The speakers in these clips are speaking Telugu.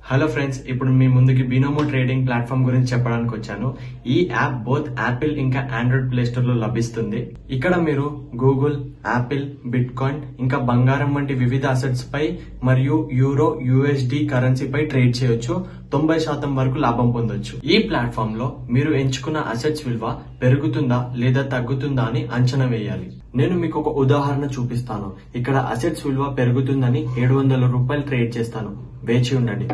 హలో ఫ్రెండ్స్ ఇప్పుడు మీ ముందుకి బినోమో ట్రేడింగ్ ప్లాట్ఫామ్ గురించి చెప్పడానికి వచ్చాను ఈ యాప్ బోత్ యాపిల్ ఇంకా ఆండ్రాయిడ్ ప్లే స్టోర్ లో లభిస్తుంది ఇక్కడ మీరు గూగుల్ యాపిల్ బిట్ కాయిన్ ఇంకా బంగారం వంటి వివిధ అసెట్స్ పై మరియు యూరో యుఎస్డి కరెన్సీపై ట్రేడ్ చేయొచ్చు తొంభై శాతం వరకు లాభం పొందొచ్చు ఈ ప్లాట్ఫామ్ లో మీరు ఎంచుకున్న అసెట్స్ విలువ పెరుగుతుందా లేదా తగ్గుతుందా అని అంచనా వేయాలి నేను మీకు ఒక ఉదాహరణ చూపిస్తాను ఇక్కడ అసెట్స్ విలువ పెరుగుతుందని ఏడు వందల రూపాయలు ట్రేడ్ చేస్తాను వేచి ఉండండి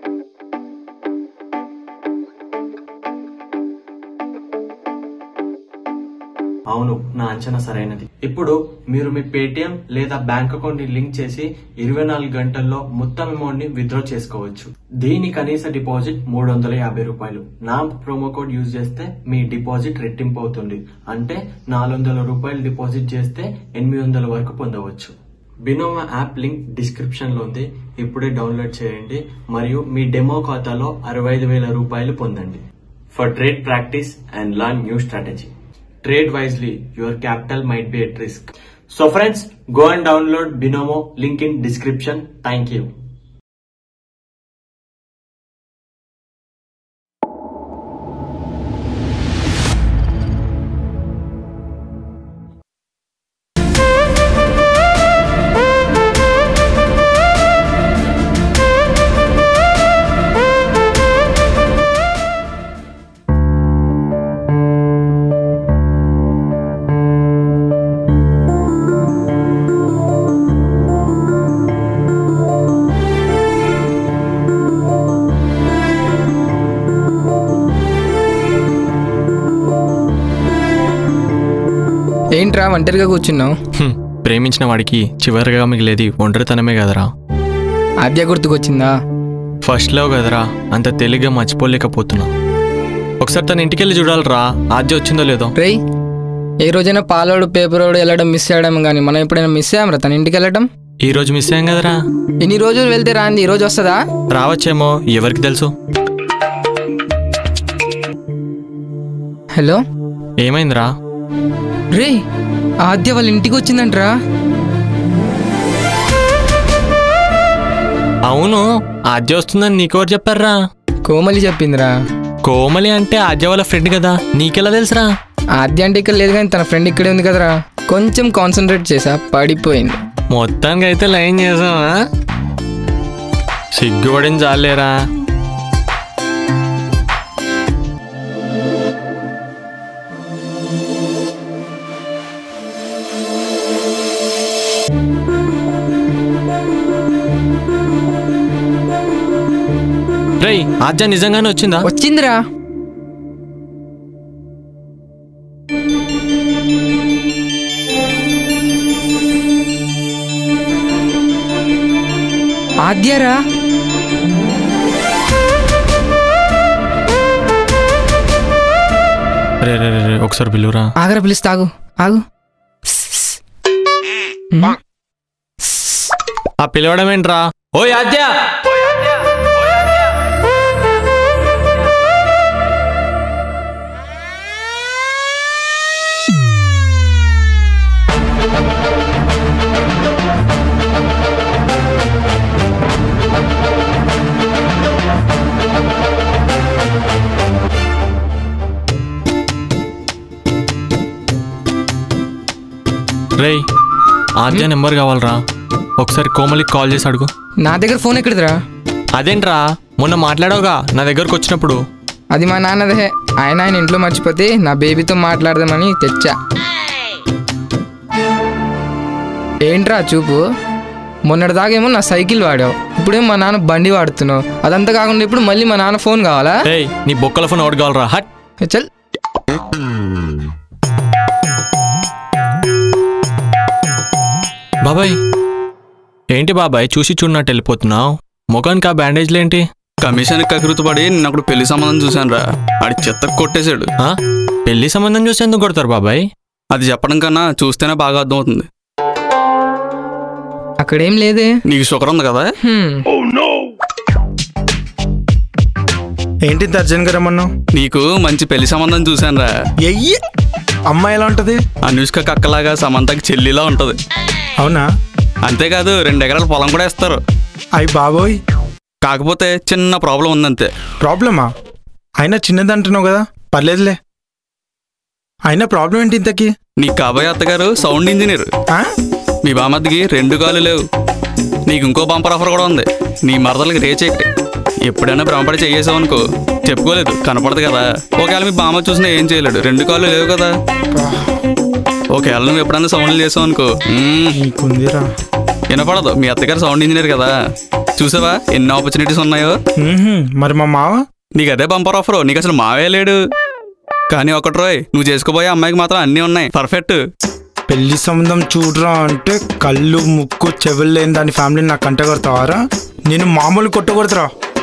అవును నా అంచనా సరైనది ఇప్పుడు మీరు మీ పేటిఎం లేదా బ్యాంక్ అకౌంట్ ని లింక్ చేసి ఇరవై నాలుగు గంటల్లో మొత్తం అమౌంట్ ని విత్డ్రా చేసుకోవచ్చు దీని కనీస డిపాజిట్ మూడు వందల యాభై రూపాయలు నా ప్రోమో కోడ్ యూజ్ చేస్తే మీ డిపాజిట్ రెట్టింపు అవుతుంది అంటే నాలుగు వందల రూపాయలు డిపాజిట్ చేస్తే ఎనిమిది వందల వరకు పొందవచ్చు బినోమా యాప్ లింక్ డిస్క్రిప్షన్ లో ఉంది ఇప్పుడే డౌన్లోడ్ చేయండి మరియు మీ డెమో ఖాతాలో అరవై ఐదు వేల రూపాయలు పొందండి for trade practice and learn new strategy trade wisely your capital might be at risk so friends go and download binomo link in description thank you ఏంట్రా ఒంటరిగా కూర్చున్నావు హ్మ్, ప్రేమించిన వాడికి చివరిగా మిగిలేది ఒంటరితనమే కదరా ఆద్య గుర్తుకొచ్చిందా ఫస్ట్ లవ్ కదరా అంత తేలిగ్గా మర్చిపోలేకపోతున్నా ఒకసారి తన ఇంటికి వెళ్ళి చూడాలిరా ఆద్య వచ్చిందో లేదో రేయ్ ఏ రోజైనా పాలోడు పేపరోడు వెళ్ళడం మిస్ అయ్యడం కానీ మనం ఎప్పుడైనా మిస్ అయ్యామరా తన ఇంటికి వెళ్ళడం ఈ రోజు మిస్ అయ్యాం కదరా ఇన్ని రోజులు వెళ్తే రాంది ఈ రోజు వస్తుందా రావచ్చేమో ఎవరికి తెలుసు హలో ఏమైందిరా రే ఆద్య వాళ్ళ ఇంటికి వచ్చిందంట్రా అవును ఆద్య వస్తుందని నీకెవరు చెప్పారా కోమలి చెప్పిందిరా కోమలి అంటే ఆద్య వాళ్ళ ఫ్రెండ్ కదా నీకెలా తెలుసురా ఆద్య అంటే ఇక్కడ లేదు కానీ తన ఫ్రెండ్ ఇక్కడే ఉంది కదరా కొంచెం కాన్సన్ట్రేట్ చేసా పడిపోయింది మొత్తానికి అయితే లైన్ చేసావా సిగ్గుపడింది చాలేరా రేయ్ ఆద్య నిజంగానే వచ్చిందా వచ్చిందిరా ఆద్యరా రే రే రే రే, ఒకసారి పిలువురా ఆగరా పిలుస్తా ఆగు ఆగు ఆ పిలవడం ఏంట్రా ఓ ఆద్య రేయ్ ఆద్య నెంబర్ కావాలరా ఒకసారి కోమలికి కాల్ చేసి అడుగు నా దగ్గర ఫోన్ ఎక్కడిదిరా అదేంట్రా మొన్న మాట్లాడావుగా నా దగ్గరకు వచ్చినప్పుడు అది మా నాన్నదే ఆయన ఆయన ఇంట్లో మర్చిపోతే నా బేబీతో మాట్లాడదామని తెచ్చా ఏంట్రా చూపు మొన్నటిదాకేమో నా సైకిల్ వాడావు ఇప్పుడేమో మా నాన్న బండి వాడుతున్నావు అదంతా కాకుండా ఇప్పుడు మళ్ళీ మా నాన్న ఫోన్ కావాలా రేయ్ నీ బొక్కల ఫోన్ ఒకటి కావాలరా హట్ ఏ చల్ బాబాయ్ ఏంటి బాబాయ్ చూసి చూడనట్టు వెళ్ళిపోతున్నావు ముఖానికి ఆ బ్యాండేజ్లు ఏంటి కమిషన్ కకృతి పడి నేను అప్పుడు పెళ్లి సంబంధం చూశాను రా ఆడి చెత్త కొట్టేశాడు ఆ? పెళ్లి సంబంధం చూసి ఎందుకు కొడతారు బాబాయ్ అది చెప్పడం కన్నా చూస్తేనే బాగా అర్థమవుతుంది అక్కడేం లేదే నీకు షుగర్ ఉంది కదా హ్మ్. ఏంటి ఇంత అర్జెంట్గా రమ్మన్నావు నీకు మంచి పెళ్లి సంబంధం చూశాను రా ఎయ్యి అమ్మాయి ఎలా ఉంటది అనుష్క కక్కలాగా సమంతకి చెల్లిలా ఉంటది అవునా అంతేకాదు రెండు ఎకరాల పొలం కూడా ఇస్తారు అయ్యి బాబోయ్ కాకపోతే చిన్న ప్రాబ్లం ఉందంతే ప్రాబ్లమా అయినా చిన్నది అంటున్నావు కదా పర్లేదులే అయినా ప్రాబ్లం ఏంటి ఇంతకీ నీ కాబోయే అత్తగారు సౌండ్ ఇంజనీర్ ఆ? మీ బామద్దికి రెండు కాళ్ళు లేవు నీకు ఇంకో బంపర్ ఆఫర్ కూడా ఉంది నీ మరదలకి రేచ్ ఎక్కడి ఎప్పుడైనా భ్రమపడి చేసావు అనుకో చెప్పుకోలేదు కనపడదు కదా ఒకవేళ మీ బామ్మ చూసినా ఏం చేయలేడు రెండు కాళ్ళు లేవు కదా ఒకవేళ నువ్వు ఎప్పుడైనా సౌండ్లు చేసావు అనుకో మ్మ్, నీకుందిరా వినపడదు మీ అత్తగారు సౌండ్ ఇంజనీర్ కదా చూసావా ఎన్ని ఆపర్చునిటీస్ ఉన్నాయో మ్మ్హ్మ్. మరి మా మావ నీకు అదే బంపర్ ఆఫర్ నీకు అసలు మావే లేడు కానీ ఒకటి రోయ్ నువ్వు చేసుకోబోయే అమ్మాయికి మాత్రం అన్నీ ఉన్నాయి పర్ఫెక్ట్ పెళ్లి సంబంధం చూడరా అంటే కళ్ళు ముక్కు చెవులు లేని దాని ఫ్యామిలీని నాకు కంట కొడతావారా నేను మామూలు కొట్టకూడదురా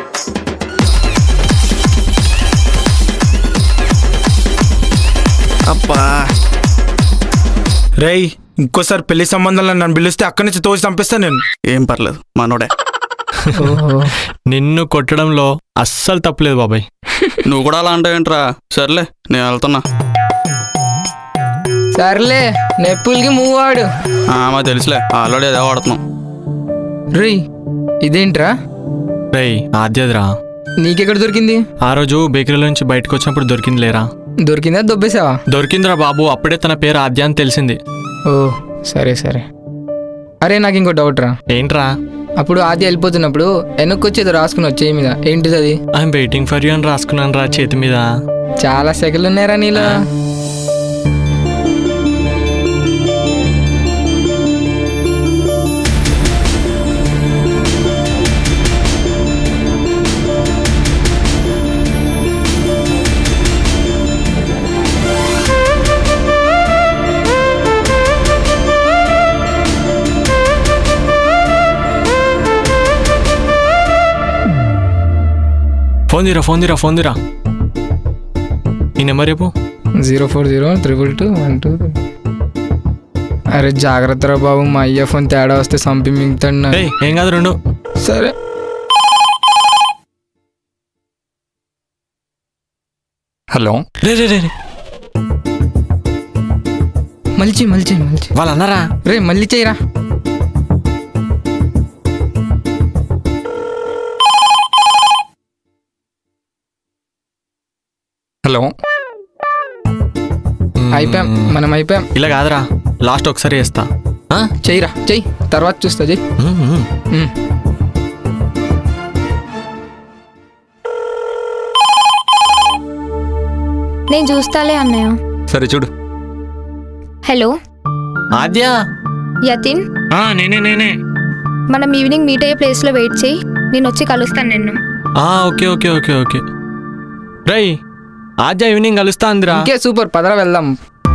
అబ్బా రేయ్ ఇంకోసారి పెళ్లి సంబంధాలు నన్ను పిలిస్తే అక్కడి నుంచి తోసి చంపేస్తా నేను ఏం పర్లేదు మనోడే ఓహో నిన్ను కొట్టడంలో అస్సలు తప్పులేదు బాబాయ్ నువ్వు కూడా అలా అంటావేంట్రా సర్లే నేను వెళ్తున్నా సర్లే నెప్పుల్కి మూవ్ ఆడు ఆ, మాకు తెలుసులే ఆల్రెడీ అదే వాడుతున్నాం రీ ఇదేంట్రా రేయ్ ఆద్యదిరా నీకెక్కడ దొరికింది ఆ రోజు బేకరీలో నుంచి బయటకు వచ్చినప్పుడు దొరికింది లేరా దొరికిందా దొబ్బేసావా దొరికిందిరా బాబు అప్పుడే తన పేరు ఆద్య అని తెలిసింది ఓ సరే సరే అరే నాకు ఇంకో డౌట్ రా ఏంట్రా అప్పుడు ఆది వెళ్ళిపోతున్నప్పుడు వెనక్కి వచ్చి ఏదో రాసుకున్నావు చేయి మీద ఏంటిది అది ఐఎమ్ వెయిటింగ్ ఫర్ యూ అని రాసుకున్నాను రా చేతి మీద చాలా సెకలు ఉన్నాయరా నీలో ఫోన్ తీరా ఫోన్ తీరా ఫోన్ తీరా ఈ నెంబర్ రేపు zero four zero triple two one two అరే జాగ్రత్త రా బాబు మా అయ్య ఫోన్ తేడా వస్తే సంపి మింగుతాడు నా. ఏయ్ ఏం కాదు రెండు సరే హలో రే రే రే రే. మలిచి మలిచి మలిచి వాళ్ళు అన్నారా రే మళ్ళీ చేయరా హలో అయిపోయాం మనం అయిపోయాం ఇలా కాదురా లాస్ట్ ఒకసారి వేస్తా ఆ? చెయ్యిరా చెయ్యి తర్వాత చూస్తా చెయ్యి మ్మ్, మ్మ్. ఉమ్. నేను చూస్తాలే అన్నయ్య సరే చూడు హలో ఆద్య యతిన్ ఆ, నేనే నేనే మనం ఈవినింగ్ మీట్ అయ్యే ప్లేస్లో వెయిట్ చేయి నేను వచ్చి కలుస్తాను నిన్ను ఆ, ఓకే ఓకే ఓకే ఓకే రై ఆద్య ఈవినింగ్ కలుస్తా అందిరా ఇంకే సూపర్ పదరా వెళ్దాం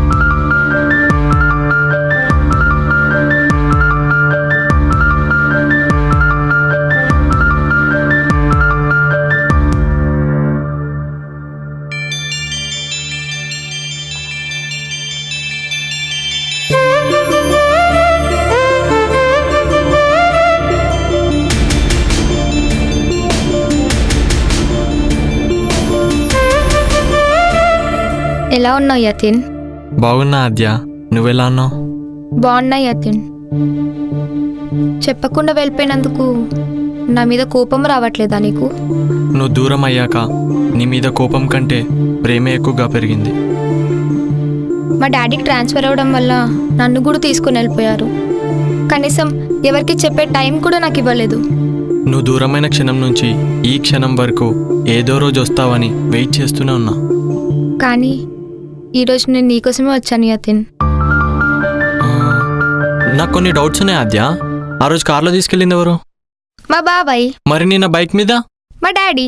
ఎలా ఉన్నావు యతిన్ బాగున్నా ఆద్య నువ్వెలా అన్నావు బాగున్నా యతిన్ చెప్పకుండా వెళ్ళిపోయినందుకు నా మీద కోపం రావట్లేదా నీకు నువ్వు దూరం అయ్యాక నీ మీద కోపం కంటే ప్రేమే ఎక్కువగా పెరిగింది మా డాడీకి ట్రాన్స్ఫర్ అవ్వడం వల్ల నన్ను కూడా తీసుకుని వెళ్ళిపోయారు కనీసం ఎవరికి చెప్పే టైం కూడా నాకు ఇవ్వలేదు నువ్వు దూరమైన క్షణం నుంచి ఈ క్షణం వరకు ఏదో రోజు వస్తావని వెయిట్ చేస్తూనే ఉన్నా కానీ ఈరోజు నేను నీకోసమే వచ్చాను యతిన్ ఆ, నాకు కొన్ని డౌట్స్ ఉన్నాయి ఆద్య ఆ రోజు కార్లో తీసుకెళ్ళింది ఎవరు మా బాబాయ్ మరి నిన్న బైక్ మీద మా డాడీ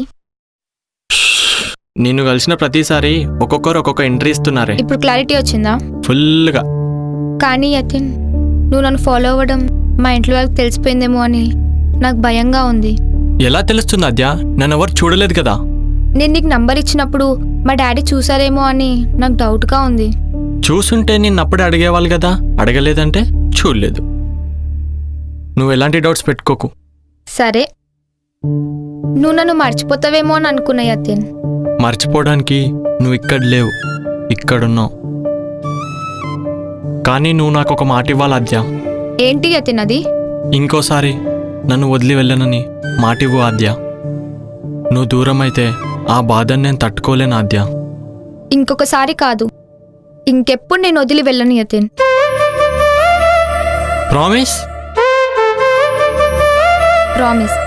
నిన్ను కలిసిన ప్రతిసారి ఒక్కొక్కరు ఒక్కొక్క ఎంట్రీ ఇస్తున్నారే ఇప్పుడు క్లారిటీ వచ్చిందా ఫుల్గా కానీ యతిన్ నువ్వు నన్ను ఫాలో అవ్వడం మా ఇంట్లో వాళ్ళకి తెలిసిపోయిందేమో అని నాకు భయంగా ఉంది ఎలా తెలుస్తుంది ఆద్య నన్ను ఎవరు చూడలేదు కదా నేను నీకు నంబర్ ఇచ్చినప్పుడు మా డాడీ చూసారేమో అని నాకు డౌట్గా ఉంది చూసుంటే నిన్ను అప్పుడే అడిగేవాళ్ళు కదా అడగలేదంటే చూడలేదు నువ్వు ఎలాంటి డౌట్స్ పెట్టుకోకు సరే నువ్వు నన్ను మర్చిపోతావేమో అని అనుకున్నా యతిన్ మర్చిపోవడానికి నువ్వు ఇక్కడ లేవు ఇక్కడున్నావు కానీ నువ్వు నాకు ఒక మాట ఇవ్వాలి ఆద్య ఏంటి యతిన్ అది ఇంకోసారి నన్ను వదిలి వెళ్ళనని మాటివ్వు ఆద్య నువ్వు దూరం అయితే ఆ బాధను నేను తట్టుకోలేను ఆద్య ఇంకొకసారి కాదు ఇంకెప్పుడు నేను వదిలి వెళ్ళను యతిన్ ప్రామిస్ ప్రామిస్